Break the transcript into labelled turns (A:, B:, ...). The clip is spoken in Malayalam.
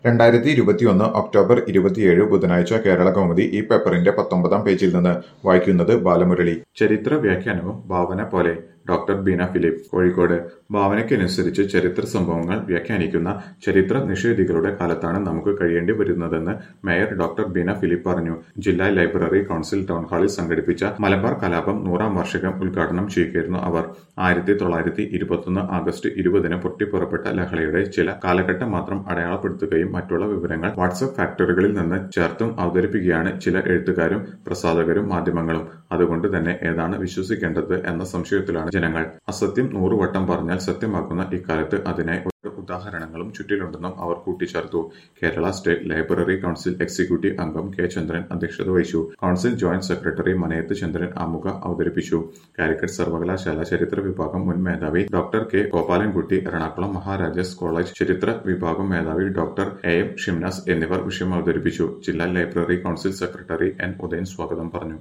A: രണ്ടായിരത്തി ഇരുപത്തിയൊന്ന് ഒക്ടോബർ ഇരുപത്തിയേഴ് ബുധനാഴ്ച കേരള കൗമുദി ഈ പേപ്പറിന്റെ പത്തൊമ്പതാം പേജിൽ നിന്ന് വായിക്കുന്നത് ബാലമുരളി ചരിത്ര വ്യാഖ്യാനവും ഭാവന പോലെ ഡോക്ടർ ബീന ഫിലിപ്പ് കോഴിക്കോട് ഭാവനയ്ക്കനുസരിച്ച് ചരിത്ര സംഭവങ്ങൾ വ്യാഖ്യാനിക്കുന്ന ചരിത്ര നിഷേധികളുടെ കാലത്താണ് നമുക്ക് കഴിയേണ്ടി വരുന്നതെന്ന് മേയർ ഡോക്ടർ ബീന ഫിലിപ്പ് പറഞ്ഞു ജില്ലാ ലൈബ്രറി കൌൺസിൽ ടൗൺ ഹാളിൽ സംഘടിപ്പിച്ച മലബാർ കലാപം നൂറാം വാർഷികം ഉദ്ഘാടനം ചെയ്യുകയായിരുന്നു അവർ ആയിരത്തി തൊള്ളായിരത്തി ഇരുപത്തൊന്ന് ആഗസ്റ്റ് ഇരുപതിന് പൊട്ടിപ്പുറപ്പെട്ട ലഹളയുടെ ചില കാലഘട്ടം മാത്രം അടയാളപ്പെടുത്തുകയും മറ്റുള്ള വിവരങ്ങൾ വാട്സ്ആപ്പ് ഫാക്ടറികളിൽ നിന്ന് ചേർത്തും അവതരിപ്പിക്കുകയാണ് ചില എഴുത്തുകാരും പ്രസാധകരും മാധ്യമങ്ങളും അതുകൊണ്ട് തന്നെ ഏതാണ് വിശ്വസിക്കേണ്ടത് എന്ന സംശയത്തിലാണ് ജനങ്ങൾ അസത്യം നൂറുവട്ടം പറഞ്ഞാൽ സത്യമാക്കുന്ന ഇക്കാലത്ത് അതിനായി ഒരു ഉദാഹരണങ്ങളും ചുറ്റിലുണ്ടെന്നും അവർ കൂട്ടിച്ചേർത്തു Kerala state library council executive അംഗം കെ ചന്ദ്രൻ അധ്യക്ഷത വഹിച്ചു council joint secretary Manayath Chandran ആമുഖ അവതരിപ്പിച്ചു കാലിക്കറ്റ് സർവകലാശാല ചരിത്ര വിഭാഗം മുൻ മേധാവി doctor K Gopalankutty Ernakulam Maharajas college ചരിത്ര വിഭാഗം മേധാവി ഡോക്ടർ എ എം ഷിംനാസ് എന്നിവർ വിഷയം അവതരിപ്പിച്ചു ജില്ലാ library council secretary N Udayan സ്വാഗതം പറഞ്ഞു